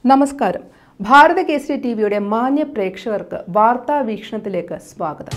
നമസ്കാരം ഭാരത കേസരി ടി വിയുടെ മാന്യ പ്രേക്ഷകർക്ക് വാർത്താ വീക്ഷണത്തിലേക്ക് സ്വാഗതം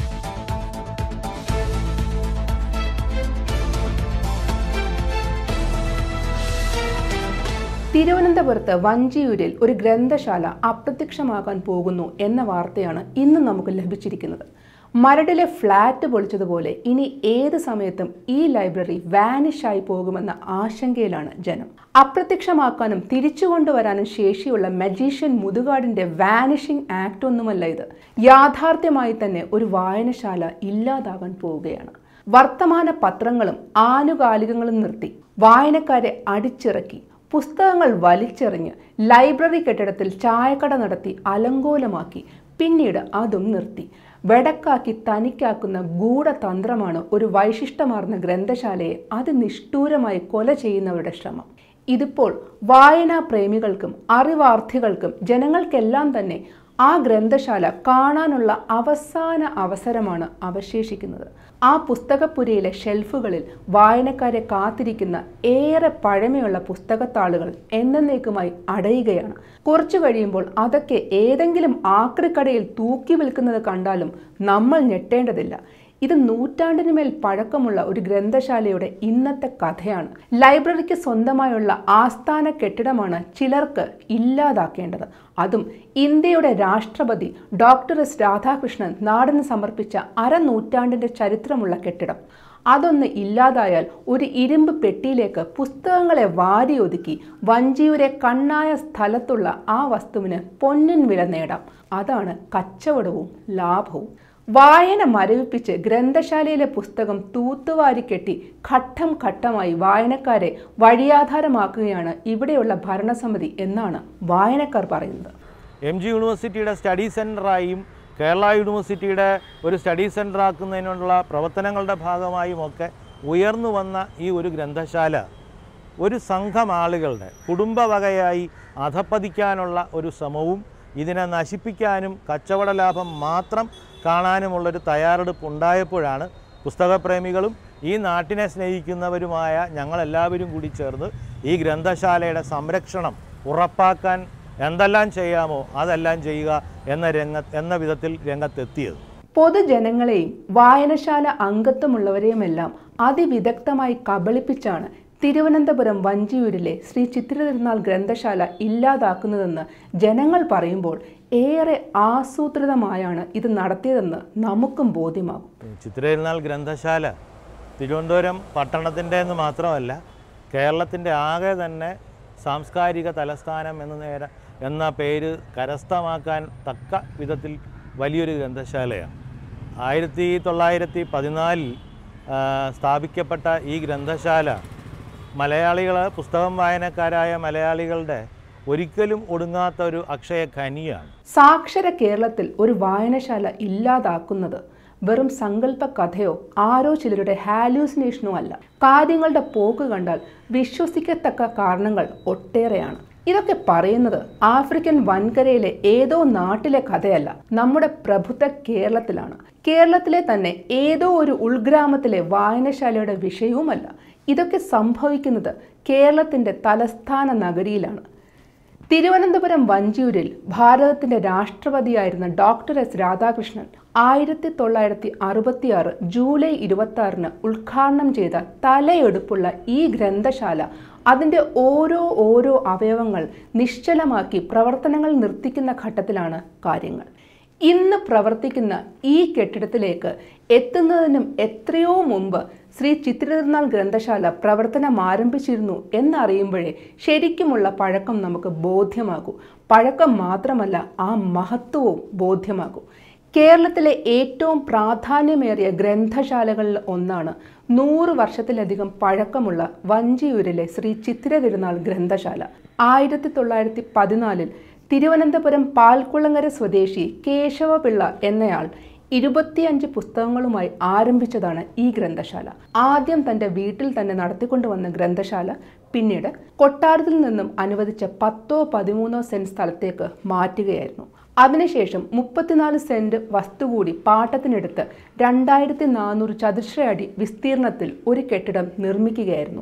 തിരുവനന്തപുരത്ത് വഞ്ചിയൂരിൽ ഒരു ഗ്രന്ഥശാല അപ്രത്യക്ഷമാകാൻ പോകുന്നു എന്ന വാർത്തയാണ് ഇന്ന് നമുക്ക് ലഭിച്ചിരിക്കുന്നത് മരടിലെ ഫ്ലാറ്റ് പൊളിച്ചതുപോലെ ഇനി ഏത് സമയത്തും ഈ ലൈബ്രറി വാനിഷായി പോകുമെന്ന ആശങ്കയിലാണ് ജനം അപ്രത്യക്ഷമാക്കാനും തിരിച്ചു കൊണ്ടുവരാനും ശേഷിയുള്ള മജീഷ്യൻ മുതുകാടിന്റെ വാനിഷിംഗ് ആക്ട് ഒന്നുമല്ല ഇത് യാഥാർത്ഥ്യമായി തന്നെ ഒരു വായനശാല ഇല്ലാതാകാൻ പോവുകയാണ് വർത്തമാന പത്രങ്ങളും ആനുകാലികങ്ങളും നിർത്തി വായനക്കാരെ അടിച്ചിറക്കി പുസ്തകങ്ങൾ വലിച്ചെറിഞ്ഞ് ലൈബ്രറി കെട്ടിടത്തിൽ ചായക്കട നടത്തി അലങ്കോലമാക്കി പിന്നീട് അതും നിർത്തി വെടക്കാക്കി തനിക്കാക്കുന്ന ഗൂഢതന്ത്രമാണ് ഒരു വൈശിഷ്ടമാർന്ന ഗ്രന്ഥശാലയെ അതിനിഷ്ഠൂരമായി കൊല ചെയ്യുന്നവരുടെ ശ്രമം ഇതിപ്പോൾ വായനാ പ്രേമികൾക്കും അറിവാർത്ഥികൾക്കും ജനങ്ങൾക്കെല്ലാം തന്നെ ആ ഗ്രന്ഥശാല കാണാനുള്ള അവസാന അവസരമാണ് അവശേഷിക്കുന്നത് ആ പുസ്തകപ്പുരയിലെ ഷെൽഫുകളിൽ വായനക്കാരെ കാത്തിരിക്കുന്ന ഏറെ പഴമയുള്ള പുസ്തകത്താളുകൾ എന്നേക്കുമായി അടയുകയാണ് കുറച്ചു കഴിയുമ്പോൾ അതൊക്കെ ഏതെങ്കിലും ആക്രിക്കടയിൽ തൂക്കി വിൽക്കുന്നത് കണ്ടാലും നമ്മൾ ഞെട്ടേണ്ടതില്ല ഇത് നൂറ്റാണ്ടിന് മേൽ പഴക്കമുള്ള ഒരു ഗ്രന്ഥശാലയുടെ ഇന്നത്തെ കഥയാണ് ലൈബ്രറിക്ക് സ്വന്തമായുള്ള ആസ്ഥാന കെട്ടിടമാണ് ചിലർക്ക് ഇല്ലാതാക്കേണ്ടത് അതും ഇന്ത്യയുടെ രാഷ്ട്രപതി ഡോക്ടർ എസ് രാധാകൃഷ്ണൻ നാടിന് സമർപ്പിച്ച അരനൂറ്റാണ്ടിന്റെ ചരിത്രമുള്ള കെട്ടിടം അതൊന്ന് ഇല്ലാതായാൽ ഒരു ഇരുമ്പ് പെട്ടിയിലേക്ക് പുസ്തകങ്ങളെ വാരിയൊതുക്കി വഞ്ചിയൂരെ കണ്ണായ സ്ഥലത്തുള്ള ആ വസ്തുവിന് പൊന്നിൻ വില നേടാം അതാണ് കച്ചവടവും ലാഭവും വായന മരവിപ്പിച്ച് ഗ്രന്ഥശാലയിലെ പുസ്തകം തൂത്തുവാരി കെട്ടി ഘട്ടം ഘട്ടമായി വായനക്കാരെ വഴിയാധാരമാക്കുകയാണ് ഇവിടെയുള്ള ഭരണസമിതി എന്നാണ് വായനക്കാർ പറയുന്നത് എം ജി യൂണിവേഴ്സിറ്റിയുടെ സ്റ്റഡി സെൻ്ററായും കേരള യൂണിവേഴ്സിറ്റിയുടെ ഒരു സ്റ്റഡി സെൻ്റർ ആക്കുന്നതിനുള്ള പ്രവർത്തനങ്ങളുടെ ഭാഗമായും ഒക്കെ ഉയർന്നു വന്ന ഈ ഒരു ഗ്രന്ഥശാല ഒരു സംഘം ആളുകളുടെ കുടുംബവകയായി അധപ്പതിക്കാനുള്ള ഒരു ശ്രമവും ഇതിനെ നശിപ്പിക്കാനും കച്ചവട ലാഭം മാത്രം കാണാനുമുള്ളൊരു തയ്യാറെടുപ്പ് ഉണ്ടായപ്പോഴാണ് പുസ്തകപ്രേമികളും ഈ നാട്ടിനെ സ്നേഹിക്കുന്നവരുമായ ഞങ്ങളെല്ലാവരും കൂടി ചേർന്ന് ഈ ഗ്രന്ഥശാലയുടെ സംരക്ഷണം ഉറപ്പാക്കാൻ എന്തെല്ലാം ചെയ്യാമോ അതെല്ലാം ചെയ്യുക എന്ന രംഗ എന്ന വിധത്തിൽ രംഗത്തെത്തിയത് പൊതുജനങ്ങളെയും വായനശാല അംഗത്വമുള്ളവരെയുമെല്ലാം അതിവിദഗ്ധമായി കബളിപ്പിച്ചാണ് തിരുവനന്തപുരം വഞ്ചിയൂരിലെ ശ്രീ ചിത്രതിരുനാൾ ഗ്രന്ഥശാല ഇല്ലാതാക്കുന്നതെന്ന് ജനങ്ങൾ പറയുമ്പോൾ ഏറെ ആസൂത്രിതമായാണ് ഇത് നടത്തിയതെന്ന് നമുക്കും ബോധ്യമാകും ചിത്രയിരുന്നാൾ ഗ്രന്ഥശാല തിരുവനന്തപുരം പട്ടണത്തിൻ്റെ എന്ന് മാത്രമല്ല കേരളത്തിൻ്റെ ആകെ തന്നെ സാംസ്കാരിക തലസ്ഥാനം എന്ന നേര എന്ന പേര് കരസ്ഥമാക്കാൻ തക്ക വിധത്തിൽ വലിയൊരു ഗ്രന്ഥശാലയാണ് ആയിരത്തി തൊള്ളായിരത്തി പതിനാലിൽ സ്ഥാപിക്കപ്പെട്ട ഈ ഗ്രന്ഥശാല മലയാളികൾ പുസ്തകം വായനക്കാരായ മലയാളികളുടെ ഒരിക്കലും ഒടുങ്ങാത്ത ഒരു അക്ഷയ ഖനിയാണ് സാക്ഷര കേരളത്തിൽ ഒരു വായനശാല ഇല്ലാതാക്കുന്നത് വെറും സങ്കല്പ കഥയോ ആരോ ചിലരുടെ ഹാലൂസിനേഷനോ അല്ല കാര്യങ്ങളുടെ പോക്ക് കണ്ടാൽ വിശ്വസിക്കത്തക്ക കാരണങ്ങൾ ഒട്ടേറെയാണ് ഇതൊക്കെ പറയുന്നത് ആഫ്രിക്കൻ വൻകരയിലെ ഏതോ നാട്ടിലെ കഥയല്ല നമ്മുടെ പ്രബുദ്ധ കേരളത്തിലാണ് കേരളത്തിലെ തന്നെ ഏതോ ഒരു ഉൾഗ്രാമത്തിലെ വായനശാലയുടെ വിഷയവുമല്ല ഇതൊക്കെ സംഭവിക്കുന്നത് കേരളത്തിൻ്റെ തലസ്ഥാന നഗരിയിലാണ് തിരുവനന്തപുരം വഞ്ചിയൂരിൽ ഭാരതത്തിന്റെ രാഷ്ട്രപതിയായിരുന്ന ഡോക്ടർ എസ് രാധാകൃഷ്ണൻ ആയിരത്തി തൊള്ളായിരത്തി അറുപത്തിയാറ് ജൂലൈ ഇരുപത്തി ആറിന് ഉദ്ഘാടനം ചെയ്ത തലയെടുപ്പുള്ള ഈ ഗ്രന്ഥശാല അതിൻ്റെ ഓരോ ഓരോ അവയവങ്ങൾ നിശ്ചലമാക്കി പ്രവർത്തനങ്ങൾ നിർത്തിക്കുന്ന ഘട്ടത്തിലാണ് കാര്യങ്ങൾ ഇന്ന് പ്രവർത്തിക്കുന്ന ഈ കെട്ടിടത്തിലേക്ക് എത്തുന്നതിനും എത്രയോ മുമ്പ് ശ്രീ ചിത്രതിരുനാൾ ഗ്രന്ഥശാല പ്രവർത്തനം ആരംഭിച്ചിരുന്നു എന്നറിയുമ്പോഴേ ശരിക്കുമുള്ള പഴക്കം നമുക്ക് ബോധ്യമാകൂ പഴക്കം മാത്രമല്ല ആ മഹത്വവും ബോധ്യമാകൂ കേരളത്തിലെ ഏറ്റവും പ്രാധാന്യമേറിയ ഗ്രന്ഥശാലകളിൽ ഒന്നാണ് നൂറ് വർഷത്തിലധികം പഴക്കമുള്ള വഞ്ചിയൂരിലെ ശ്രീ ചിത്തിര തിരുനാൾ ഗ്രന്ഥശാല ആയിരത്തി തൊള്ളായിരത്തി പതിനാലിൽ തിരുവനന്തപുരം പാൽക്കുളങ്ങര സ്വദേശി കേശവപിള്ള എന്നയാൾ ഇരുപത്തിയഞ്ച് പുസ്തകങ്ങളുമായി ആരംഭിച്ചതാണ് ഈ ഗ്രന്ഥശാല ആദ്യം തൻ്റെ വീട്ടിൽ തന്നെ നടത്തിക്കൊണ്ടുവന്ന ഗ്രന്ഥശാല പിന്നീട് കൊട്ടാരത്തിൽ നിന്നും അനുവദിച്ച പത്തോ പതിമൂന്നോ സെന്റ് സ്ഥലത്തേക്ക് മാറ്റുകയായിരുന്നു അതിനുശേഷം മുപ്പത്തിനാല് സെന്റ് വസ്തു കൂടി പാട്ടത്തിനെടുത്ത് രണ്ടായിരത്തി നാനൂറ് ചതുശ്ര അടി വിസ്തീർണത്തിൽ ഒരു കെട്ടിടം നിർമ്മിക്കുകയായിരുന്നു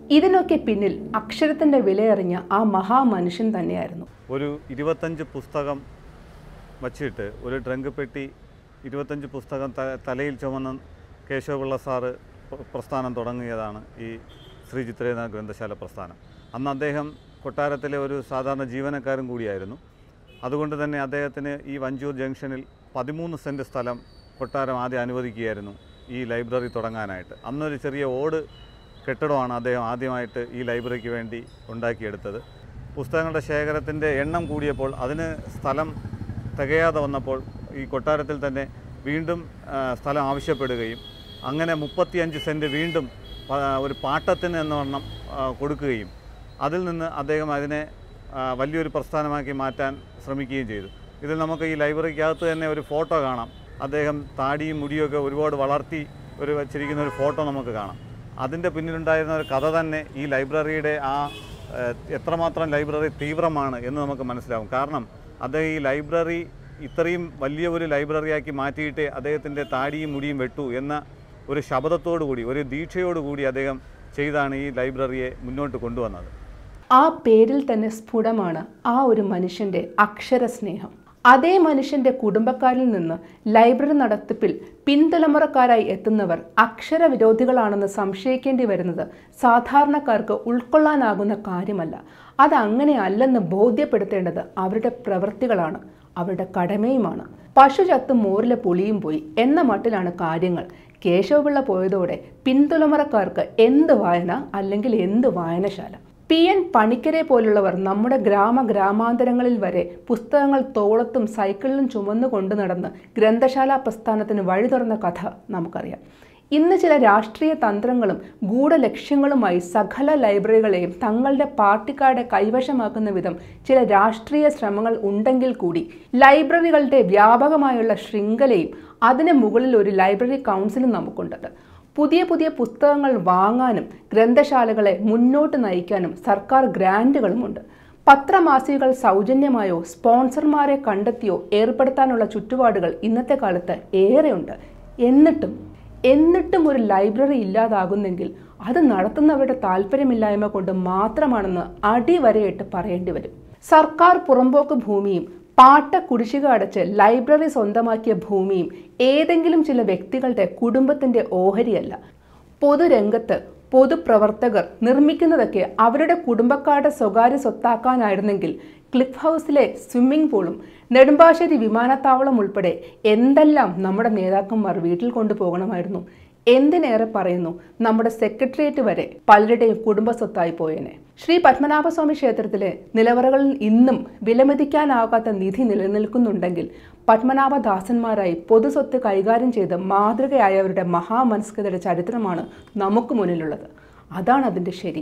ഇതിനൊക്കെ പിന്നിൽ അക്ഷരത്തിന്റെ വിലയറിഞ്ഞ ആ മഹാമനുഷ്യൻ തന്നെയായിരുന്നു ഒരു ഇരുപത്തഞ്ച് പുസ്തകം വച്ചിട്ട് ഒരു ഡ്രങ്ക് പെട്ടി ഇരുപത്തഞ്ച് പുസ്തകം ത തലയിൽ ചുമന്ന കേശവപിള്ള സാറ് പ്ര- പ്രസ്ഥാനം തുടങ്ങിയതാണ് ഈ ശ്രീ ചിത്രേന്ദ്ര ഗ്രന്ഥശാല പ്രസ്ഥാനം അന്ന് അദ്ദേഹം കൊട്ടാരത്തിലെ ഒരു സാധാരണ ജീവനക്കാരൻ കൂടിയായിരുന്നു അതുകൊണ്ട് തന്നെ അദ്ദേഹത്തിന് ഈ വഞ്ചൂർ ജംഗ്ഷനിൽ പതിമൂന്ന് സെൻറ്റ് സ്ഥലം കൊട്ടാരം ആദ്യം അനുവദിക്കുകയായിരുന്നു ഈ ലൈബ്രറി തുടങ്ങാനായിട്ട് അന്നൊരു ചെറിയ ഓട് കെട്ടിടമാണ് അദ്ദേഹം ആദ്യമായിട്ട് ഈ ലൈബ്രറിക്ക് വേണ്ടി ഉണ്ടാക്കിയെടുത്തത് പുസ്തകങ്ങളുടെ ശേഖരത്തിൻ്റെ എണ്ണം കൂടിയപ്പോൾ അതിന് സ്ഥലം തികയാതെ വന്നപ്പോൾ ഈ കൊട്ടാരത്തിൽ തന്നെ വീണ്ടും ആ, സ്ഥലം ആവശ്യപ്പെടുകയും അങ്ങനെ മുപ്പത്തിയഞ്ച് സെൻറ്റ് വീണ്ടും പ- ഒരു പാട്ടത്തിന് എന്ന വണ്ണം ആ, കൊടുക്കുകയും അതിൽ നിന്ന് അദ്ദേഹം അതിനെ ആ, വലിയൊരു പ്രസ്ഥാനമാക്കി മാറ്റാൻ ശ്രമിക്കുകയും ചെയ്തു ഇതിൽ നമുക്ക് ഈ ലൈബ്രറിക്കകത്ത് തന്നെ ഒരു ഫോട്ടോ കാണാം അദ്ദേഹം താടിയും മുടിയൊക്കെ ഒരുപാട് വളർത്തി ഒരു വച്ചിരിക്കുന്ന ഒരു ഫോട്ടോ നമുക്ക് കാണാം അതിൻ്റെ പിന്നിലുണ്ടായിരുന്ന ഒരു കഥ തന്നെ ഈ ലൈബ്രറിയുടെ ആ ഏഹ്, എത്രമാത്രം ലൈബ്രറി തീവ്രമാണ് എന്ന് നമുക്ക് മനസ്സിലാവും കാരണം അദ്ദേഹം ഈ ലൈബ്രറി ഇത്രയും വലിയ ഒരു ലൈബ്രറിയാക്കി മാറ്റിയിട്ട് അദ്ദേഹത്തിൻ്റെ താടിയും മുടിയും വെട്ടു എന്ന ഒരു ശബ്ദത്തോടു കൂടി ഒരു ദീക്ഷയോടു കൂടി അദ്ദേഹം ചെയ്താണ് ഈ ലൈബ്രറിയെ മുന്നോട്ട് കൊണ്ടുവന്നത് ആ പേരിൽ തന്നെ സ്ഫുടമാണ് ആ ഒരു മനുഷ്യന്റെ അക്ഷരസ്നേഹം അതേ മനുഷ്യന്റെ കുടുംബക്കാരിൽ നിന്ന് ലൈബ്രറി നടത്തിപ്പിൽ പിൻതലമുറക്കാരായി എത്തുന്നവർ അക്ഷരവിരോധികളാണെന്ന് സംശയിക്കേണ്ടി വരുന്നത് സാധാരണക്കാർക്ക് ഉൾക്കൊള്ളാനാകുന്ന കാര്യമല്ല അതങ്ങനെ അല്ലെന്ന് ബോധ്യപ്പെടുത്തേണ്ടത് അവരുടെ പ്രവൃത്തികളാണ് അവരുടെ കടമയുമാണ് പശു ചത്ത് മോരിലെ പുളിയും പോയി എന്ന മട്ടിലാണ് കാര്യങ്ങൾ കേശവപിള്ള പോയതോടെ പിൻതലമുറക്കാർക്ക് എന്ത് വായന അല്ലെങ്കിൽ എന്ത് വായനശാല പി എൻ പണിക്കരെ പോലുള്ളവർ നമ്മുടെ ഗ്രാമ ഗ്രാമാന്തരങ്ങളിൽ വരെ പുസ്തകങ്ങൾ തോളത്തും സൈക്കിളിലും ചുമന്നു കൊണ്ടു നടന്ന് ഗ്രന്ഥശാല പ്രസ്ഥാനത്തിന് വഴി തുറന്ന കഥ നമുക്കറിയാം ഇന്ന് ചില രാഷ്ട്രീയ തന്ത്രങ്ങളും ഗൂഢലക്ഷ്യങ്ങളുമായി സകല ലൈബ്രറികളെയും തങ്ങളുടെ പാർട്ടിക്കാരുടെ കൈവശമാക്കുന്ന വിധം ചില രാഷ്ട്രീയ ശ്രമങ്ങൾ ഉണ്ടെങ്കിൽ കൂടി ലൈബ്രറികളുടെ വ്യാപകമായുള്ള ശൃംഖലയും അതിന് മുകളിൽ ഒരു ലൈബ്രറി കൗൺസിലും നമുക്കുണ്ട് പുതിയ പുതിയ പുസ്തകങ്ങൾ വാങ്ങാനും ഗ്രന്ഥശാലകളെ മുന്നോട്ട് നയിക്കാനും സർക്കാർ ഗ്രാൻറ്റുകളുമുണ്ട് പത്രമാസികകൾ സൗജന്യമായോ സ്പോൺസർമാരെ കണ്ടെത്തിയോ ഏർപ്പെടുത്താനുള്ള ചുറ്റുപാടുകൾ ഇന്നത്തെ കാലത്ത് ഏറെയുണ്ട് എന്നിട്ടും എന്നിട്ടും ഒരു ലൈബ്രറി ഇല്ലാതാകുന്നെങ്കിൽ അത് നടത്തുന്നവരുടെ താല്പര്യമില്ലായ്മ കൊണ്ട് മാത്രമാണെന്ന് അടിവരയിട്ട് പറയേണ്ടി വരും സർക്കാർ പുറമ്പോക്ക് ഭൂമിയും പാട്ട കുടിശ്ശിക അടച്ച് ലൈബ്രറി സ്വന്തമാക്കിയ ഭൂമിയും ഏതെങ്കിലും ചില വ്യക്തികളുടെ കുടുംബത്തിന്റെ ഓഹരിയല്ല പൊതുരംഗത്ത് പൊതുപ്രവർത്തകർ നിർമ്മിക്കുന്നതൊക്കെ അവരുടെ കുടുംബക്കാരുടെ സ്വകാര്യ സ്വത്താക്കാനായിരുന്നെങ്കിൽ ക്ലിഫ് ഹൗസിലെ സ്വിമ്മിംഗ് പൂളും നെടുമ്പാശ്ശേരി വിമാനത്താവളം ഉൾപ്പെടെ എന്തെല്ലാം നമ്മുടെ നേതാക്കന്മാർ വീട്ടിൽ കൊണ്ടുപോകണമായിരുന്നു എന്തിനേറെ പറയുന്നു നമ്മുടെ സെക്രട്ടേറിയറ്റ് വരെ പലരുടെയും കുടുംബ സ്വത്തായി പോയേനെ ശ്രീ പത്മനാഭസ്വാമി ക്ഷേത്രത്തിലെ നിലവറകളിൽ ഇന്നും വിലമതിക്കാനാകാത്ത നിധി നിലനിൽക്കുന്നുണ്ടെങ്കിൽ പത്മനാഭദാസന്മാരായി പൊതുസ്വത്ത് കൈകാര്യം ചെയ്ത് മാതൃകയായവരുടെ മഹാമനസ്കതയുടെ ചരിത്രമാണ് നമുക്ക് മുന്നിലുള്ളത് അതാണ് അതിൻ്റെ ശരി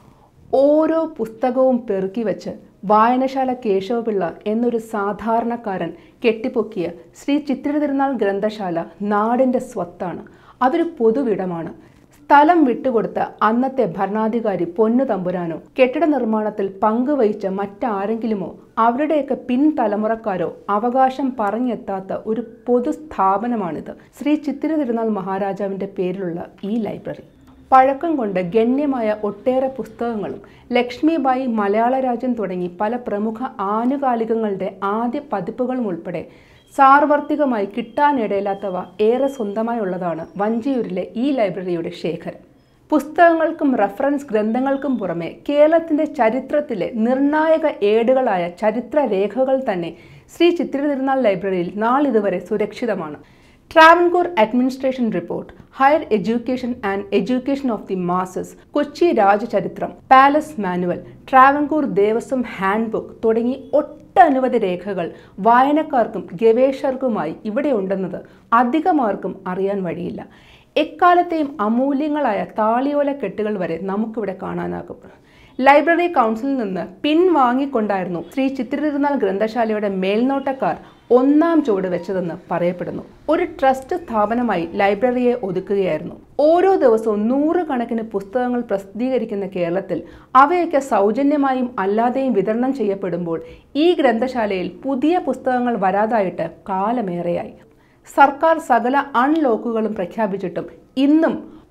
ഓരോ പുസ്തകവും പെറുക്കി വെച്ച് വായനശാല കേശവപിള്ള എന്നൊരു സാധാരണക്കാരൻ കെട്ടിപ്പൊക്കിയ ശ്രീ ചിത്തിര തിരുനാൾ ഗ്രന്ഥശാല നാടിൻ്റെ സ്വത്താണ് അതൊരു പൊതുവിടമാണ് സ്ഥലം വിട്ടുകൊടുത്ത അന്നത്തെ ഭരണാധികാരി പൊന്നു തമ്പുരാനോ കെട്ടിട നിർമ്മാണത്തിൽ പങ്കുവഹിച്ച മറ്റാരെങ്കിലുമോ അവരുടെയൊക്കെ പിൻതലമുറക്കാരോ അവകാശം പറഞ്ഞെത്താത്ത ഒരു പൊതു സ്ഥാപനമാണിത് ശ്രീ ചിത്തിര തിരുനാൾ മഹാരാജാവിൻ്റെ പേരിലുള്ള ഈ ലൈബ്രറി പഴക്കം കൊണ്ട് ഗണ്യമായ ഒട്ടേറെ പുസ്തകങ്ങളും ലക്ഷ്മിബായി മലയാള രാജ്യം തുടങ്ങി പല പ്രമുഖ ആനുകാലികങ്ങളുടെ ആദ്യ പതിപ്പുകളും ഉൾപ്പെടെ സാർവത്രികമായി കിട്ടാനിടയില്ലാത്തവ ഏറെ സ്വന്തമായുള്ളതാണ് വഞ്ചിയൂരിലെ ഈ ലൈബ്രറിയുടെ ശേഖരം പുസ്തകങ്ങൾക്കും റഫറൻസ് ഗ്രന്ഥങ്ങൾക്കും പുറമെ കേരളത്തിൻ്റെ ചരിത്രത്തിലെ നിർണായക ഏടുകളായ ചരിത്രരേഖകൾ തന്നെ ശ്രീ ചിത്തിര തിരുനാൾ ലൈബ്രറിയിൽ നാളിതുവരെ സുരക്ഷിതമാണ് Travancore administration report higher education and education of the masses Kochi രാജചരിത്രം palace manual Travancore Devaswom handbook തുടങ്ങി ഒട്ടനവധി രേഖകൾ വായനക്കാർക്കും ഗവേഷകർക്കുമായി ഇവിടെ ഉണ്ടെന്നത് അധികമാർക്കും അറിയാൻ വഴിയില്ല എക്കാലത്തെയും അമൂല്യങ്ങളായ താളിയോല കെട്ടുകൾ വരെ നമുക്കിവിടെ കാണാനാകും ലൈബ്രറി കൗൺസിലിൽ നിന്ന് പിൻവാങ്ങിക്കൊണ്ടായിരുന്നു ശ്രീ ചിത്തിരതിരുനാൾ ഗ്രന്ഥശാലയുടെ മേൽനോട്ടക്കാർ ഒന്നാം ചുവട് വെച്ചതെന്ന് പറയപ്പെടുന്നു ഒരു ട്രസ്റ്റ് സ്ഥാപനമായി ലൈബ്രറിയെ ഒതുക്കുകയായിരുന്നു ഓരോ ദിവസവും നൂറുകണക്കിന് പുസ്തകങ്ങൾ പ്രസിദ്ധീകരിക്കുന്ന കേരളത്തിൽ അവയൊക്കെ സൗജന്യമായും അല്ലാതെയും വിതരണം ചെയ്യപ്പെടുമ്പോൾ ഈ ഗ്രന്ഥശാലയിൽ പുതിയ പുസ്തകങ്ങൾ വരാതായിട്ട് കാലമേറെയായി സർക്കാർ സകല അൺലോക്കുകളും പ്രഖ്യാപിച്ചിട്ടും ഇന്നും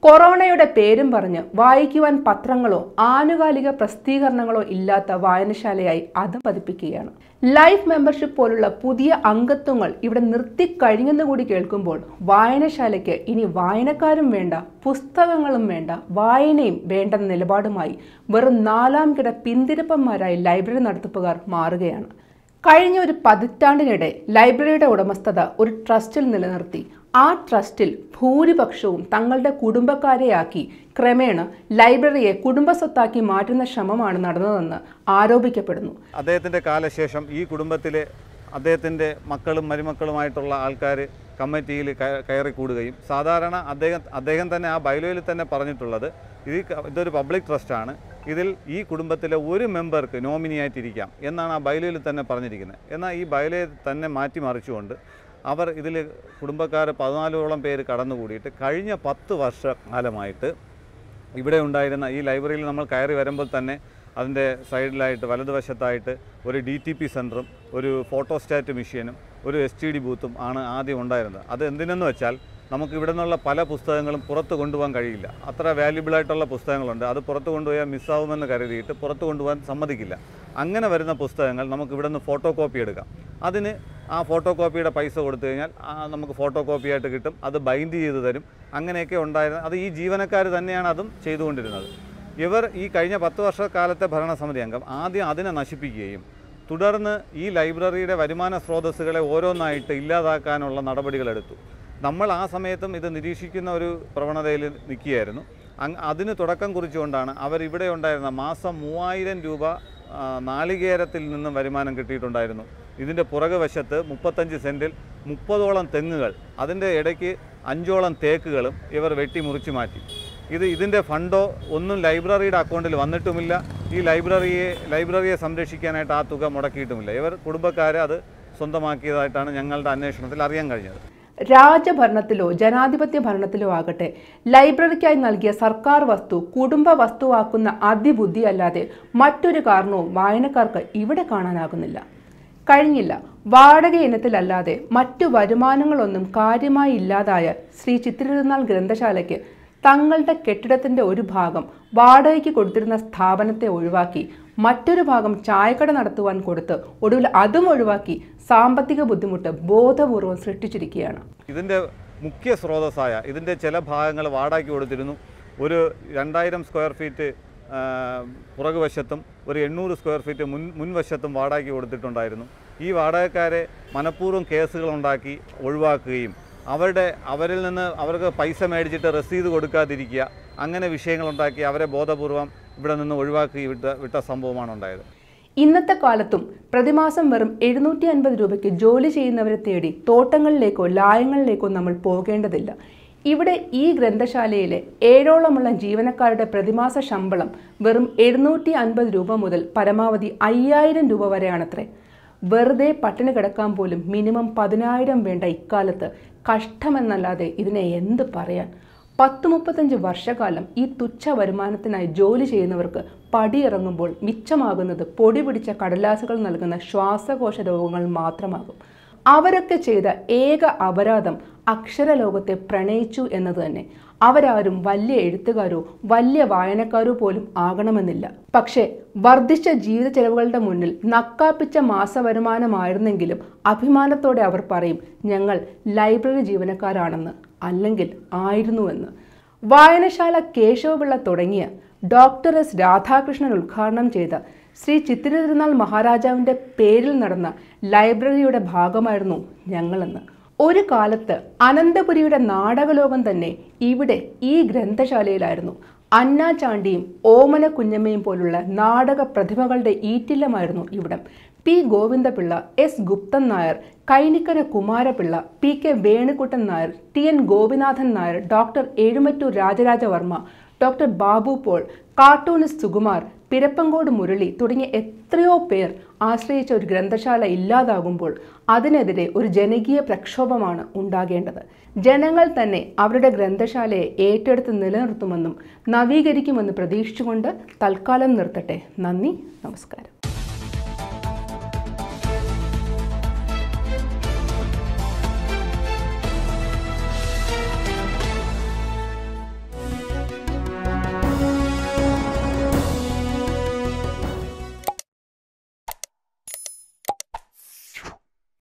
കൊറോണയുടെ പേരും പറഞ്ഞ് വായിക്കുവാൻ പത്രങ്ങളോ ആനുകാലിക പ്രസിദ്ധീകരണങ്ങളോ ഇല്ലാത്ത വായനശാലയായി അത് പതിപ്പിക്കുകയാണ് ലൈഫ് മെമ്പർഷിപ്പ് പോലുള്ള പുതിയ അംഗത്വങ്ങൾ ഇവിടെ നിർത്തിക്കഴിഞ്ഞെന്ന് കൂടി കേൾക്കുമ്പോൾ വായനശാലയ്ക്ക് ഇനി വായനക്കാരും വേണ്ട പുസ്തകങ്ങളും വേണ്ട വായനയും വേണ്ടെന്ന നിലപാടുമായി വെറും നാലാം കിട പിന്തിരിപ്പന്മാരായി ലൈബ്രറി നടത്തിപ്പുകാർ മാറുകയാണ് കഴിഞ്ഞ ഒരു പതിറ്റാണ്ടിനിടെ ലൈബ്രറിയുടെ ഉടമസ്ഥത ഒരു ട്രസ്റ്റിൽ നിലനിർത്തി ആ ട്രസ്റ്റിൽ ഭൂരിപക്ഷവും തങ്ങളുടെ കുടുംബക്കാരെയാക്കി ക്രമേണ ലൈബ്രറിയെ കുടുംബസ്വത്താക്കി മാറ്റുന്ന ശ്രമമാണ് നടന്നതെന്ന് ആരോപിക്കപ്പെടുന്നു അദ്ദേഹത്തിൻ്റെ കാലശേഷം ഈ കുടുംബത്തിലെ അദ്ദേഹത്തിൻ്റെ മക്കളും മരുമക്കളുമായിട്ടുള്ള ആൾക്കാർ കമ്മിറ്റിയിൽ കയ- കയറി കൂടുകയും സാധാരണ അദ്ദേഹം അദ്ദേഹം തന്നെ ആ ബൈലോയിൽ തന്നെ പറഞ്ഞിട്ടുള്ളത് ഇത് ക- ഇതൊരു പബ്ലിക് ട്രസ്റ്റാണ് ഇതിൽ ഈ കുടുംബത്തിലെ ഒരു മെമ്പർക്ക് നോമിനിയായിട്ടിരിക്കാം എന്നാണ് ആ ബൈലോയിൽ തന്നെ പറഞ്ഞിരിക്കുന്നത് എന്നാൽ ഈ ബൈലോയെ തന്നെ മാറ്റിമറിച്ചുകൊണ്ട് അവർ ഇതിൽ കുടുംബക്കാർ പതിനാലോളം പേര് കടന്നുകൂടിയിട്ട് കഴിഞ്ഞ പത്ത് വർഷകാലമായിട്ട് ഇവിടെ ഉണ്ടായിരുന്ന ഈ ലൈബ്രറിയിൽ നമ്മൾ കയറി വരുമ്പോൾ തന്നെ അതിൻ്റെ സൈഡിലായിട്ട് വലതുവശത്തായിട്ട് ഒരു ഡി ടി പി സെൻറ്ററും ഒരു ഫോട്ടോസ്റ്റാറ്റ് മെഷീനും ഒരു എസ് ടി ഡി ബൂത്തും ആണ് ആദ്യം ഉണ്ടായിരുന്നത് അത് എന്തിനെന്ന് വെച്ചാൽ നമുക്ക് ഇവിടെ നിന്നുള്ള പല പുസ്തകങ്ങളും പുറത്ത് കൊണ്ടുപോകാൻ കഴിയില്ല അത്ര വാല്യുബിൾ ആയിട്ടുള്ള പുസ്തകങ്ങളുണ്ട് അത് പുറത്ത് കൊണ്ടുപോയാൽ മിസ്സാവുമെന്ന് കരുതിയിട്ട് പുറത്ത് കൊണ്ടുപോകാൻ സമ്മതിക്കില്ല അങ്ങനെ വരുന്ന പുസ്തകങ്ങൾ നമുക്ക് ഇവിടെ നിന്ന് ഫോട്ടോ കോപ്പി എടുക്കാം അതിന് ആ ഫോട്ടോ കോപ്പിയുടെ പൈസ കൊടുത്തു കഴിഞ്ഞാൽ ആ നമുക്ക് ഫോട്ടോ കോപ്പി ആയിട്ട് കിട്ടും അത് ബൈൻഡ് ചെയ്ത് തരും അങ്ങനെയൊക്കെ ഉണ്ടായിരുന്ന അത് ഈ ജീവനക്കാർ തന്നെയാണ് അതും ചെയ്തുകൊണ്ടിരുന്നത് ഇവർ ഈ കഴിഞ്ഞ പത്ത് വർഷക്കാലത്തെ ഭരണസമിതി അംഗം ആദ്യം അതിനെ നശിപ്പിക്കുകയും തുടർന്ന് ഈ ലൈബ്രറിയുടെ വരുമാന സ്രോതസ്സുകളെ ഓരോന്നായിട്ട് ഇല്ലാതാക്കാനുള്ള നടപടികളെടുത്തു നമ്മൾ ആ സമയത്തും ഇത് നിരീക്ഷിക്കുന്ന ഒരു പ്രവണതയിൽ നിൽക്കുകയായിരുന്നു അങ് അതിന് തുടക്കം കുറിച്ചുകൊണ്ടാണ് അവർ ഇവിടെ ഉണ്ടായിരുന്ന മാസം മൂവായിരം രൂപ ആ, നാളികേരത്തിൽ നിന്നും വരുമാനം കിട്ടിയിട്ടുണ്ടായിരുന്നു ഇതിൻ്റെ പുറകു വശത്ത് മുപ്പത്തഞ്ച് സെൻറ്റിൽ മുപ്പതോളം തെങ്ങുകൾ അതിൻ്റെ ഇടയ്ക്ക് അഞ്ചോളം തേക്കുകളും ഇവർ വെട്ടി മുറിച്ചു മാറ്റി ഇത് ഇതിൻ്റെ ഫണ്ടോ ഒന്നും ലൈബ്രറിയുടെ അക്കൗണ്ടിൽ വന്നിട്ടുമില്ല ഈ ലൈബ്രറിയെ ലൈബ്രറിയെ സംരക്ഷിക്കാനായിട്ട് ആ തുക മുടക്കിയിട്ടുമില്ല ഇവർ കുടുംബക്കാരെ അത് സ്വന്തമാക്കിയതായിട്ടാണ് ഞങ്ങളുടെ അന്വേഷണത്തിൽ അറിയാൻ കഴിഞ്ഞത് രാജഭരണത്തിലോ ജനാധിപത്യ ഭരണത്തിലോ ആകട്ടെ ലൈബ്രറിക്കായി നൽകിയ സർക്കാർ വസ്തു കുടുംബ വസ്തുവാക്കുന്ന അതിബുദ്ധി അല്ലാതെ മറ്റൊരു കാരണവും വായനക്കാർക്ക് ഇവിടെ കാണാനാകുന്നില്ല കഴിഞ്ഞില്ല വാടക ഇനത്തിലല്ലാതെ മറ്റു വരുമാനങ്ങളൊന്നും കാര്യമായി ഇല്ലാതായ ശ്രീ ചിത്തിരനാൾ ഗ്രന്ഥശാലയ്ക്ക് തങ്ങളുടെ കെട്ടിടത്തിന്റെ ഒരു ഭാഗം വാടകയ്ക്ക് കൊടുത്തിരുന്ന സ്ഥാപനത്തെ ഒഴിവാക്കി മറ്റൊരു ഭാഗം ചായക്കട നടത്തുവാൻ കൊടുത്ത് ഒടുവിൽ അതും ഒഴിവാക്കി സാമ്പത്തിക ബുദ്ധിമുട്ട് ബോധപൂർവം സൃഷ്ടിച്ചിരിക്കുകയാണ് ഇതിൻ്റെ മുഖ്യ സ്രോതസ്സായ ഇതിൻ്റെ ചില ഭാഗങ്ങൾ വാടകയ്ക്ക് കൊടുത്തിരുന്നു ഒരു രണ്ടായിരം സ്ക്വയർ ഫീറ്റ് ആ, പുറകുവശത്തും ഒരു എണ്ണൂറ് സ്ക്വയർ ഫീറ്റ് മുൻ മുൻവശത്തും വാടകയ്ക്ക് കൊടുത്തിട്ടുണ്ടായിരുന്നു ഈ വാടകക്കാരെ മനഃപൂർവ്വം കേസുകളുണ്ടാക്കി ഒഴിവാക്കുകയും അവരുടെ അവരിൽ നിന്ന് അവർക്ക് പൈസ മേടിച്ചിട്ട് രസീത് കൊടുക്കാതിരിക്കുക അങ്ങനെ വിഷയങ്ങളുണ്ടാക്കി അവരെ ബോധപൂർവം ഇവിടെ നിന്ന് ഒഴിവാക്കി വിട്ട വിട്ട സംഭവമാണ് ഉണ്ടായത് ഇന്നത്തെ കാലത്തും പ്രതിമാസം വെറും എഴുന്നൂറ്റി അൻപത് രൂപയ്ക്ക് ജോലി ചെയ്യുന്നവരെ തേടി തോട്ടങ്ങളിലേക്കോ ലായങ്ങളിലേക്കോ നമ്മൾ പോകേണ്ടതില്ല ഇവിടെ ഈ ഗ്രന്ഥശാലയിലെ ഏഴോളമുള്ള ജീവനക്കാരുടെ പ്രതിമാസ ശമ്പളം വെറും എഴുന്നൂറ്റി അൻപത് രൂപ മുതൽ പരമാവധി അയ്യായിരം രൂപ വരെയാണത്രേ വെറുതെ പട്ടിണി കിടക്കാൻ പോലും മിനിമം പതിനായിരം വേണ്ട ഇക്കാലത്ത് കഷ്ടമെന്നല്ലാതെ ഇതിനെ എന്ത് പറയാൻ പത്ത് മുപ്പത്തഞ്ച് വർഷക്കാലം ഈ തുച്ഛ വരുമാനത്തിനായി ജോലി ചെയ്യുന്നവർക്ക് പടിയിറങ്ങുമ്പോൾ മിച്ചമാകുന്നത് പൊടി പിടിച്ച കടലാസുകൾ നൽകുന്ന ശ്വാസകോശ രോഗങ്ങൾ മാത്രമാകും അവരൊക്കെ ചെയ്ത ഏക അപരാധം അക്ഷരലോകത്തെ പ്രണയിച്ചു എന്നത് തന്നെ അവരാരും വലിയ എഴുത്തുകാരോ വലിയ വായനക്കാരോ പോലും ആകണമെന്നില്ല പക്ഷേ വർദ്ധിച്ച ജീവിത ചെലവുകളുടെ മുന്നിൽ നക്കാപ്പിച്ച മാസവരുമാനമായിരുന്നെങ്കിലും അഭിമാനത്തോടെ അവർ പറയും ഞങ്ങൾ ലൈബ്രറി ജീവനക്കാരാണെന്ന് അല്ലെങ്കിൽ ആയിരുന്നുവെന്ന് വായനശാല കേശവപിള്ള തുടങ്ങിയ ഡോക്ടർ എസ് രാധാകൃഷ്ണൻ ഉദ്ഘാടനം ചെയ്ത ശ്രീ ചിത്തിരതിരുനാൾ മഹാരാജാവിൻ്റെ പേരിൽ നടന്ന ലൈബ്രറിയുടെ ഭാഗമായിരുന്നു ഞങ്ങളെന്ന് ഒരു കാലത്ത് അനന്തപുരിയുടെ നാടകലോകം തന്നെ ഇവിടെ ഈ ഗ്രന്ഥശാലയിലായിരുന്നു അന്ന ചാണ്ടിയും ഓമന കുഞ്ഞമ്മയും പോലുള്ള നാടക പ്രതിഭകളുടെ ഈറ്റില്ലമായിരുന്നു ഇവിടം P Govindapillai S Guptan Nair Kainikkara Kumarapillai P K Venukuttan Nair T N Gopinathan Nair doctor Ezhumattoor Rajarajavarma doctor Babu Paul cartoonist Sukumar Pirappancode Murali തുടങ്ങിയ എത്രയോ പേർ ആശ്രയിച്ച ഒരു ഗ്രന്ഥശാല ഇല്ലാതാകുമ്പോൾ അതിനെതിരെ ഒരു ജനകീയ പ്രക്ഷോഭമാണ് ഉണ്ടാകേണ്ടത് ജനങ്ങൾ തന്നെ അവരുടെ ഗ്രന്ഥശാലയെ ഏറ്റെടുത്ത് നിലനിർത്തുമെന്നും നവീകരിക്കുമെന്ന് പ്രതീക്ഷിച്ചുകൊണ്ട് തൽക്കാലം നിർത്തട്ടെ നന്ദി നമസ്കാരം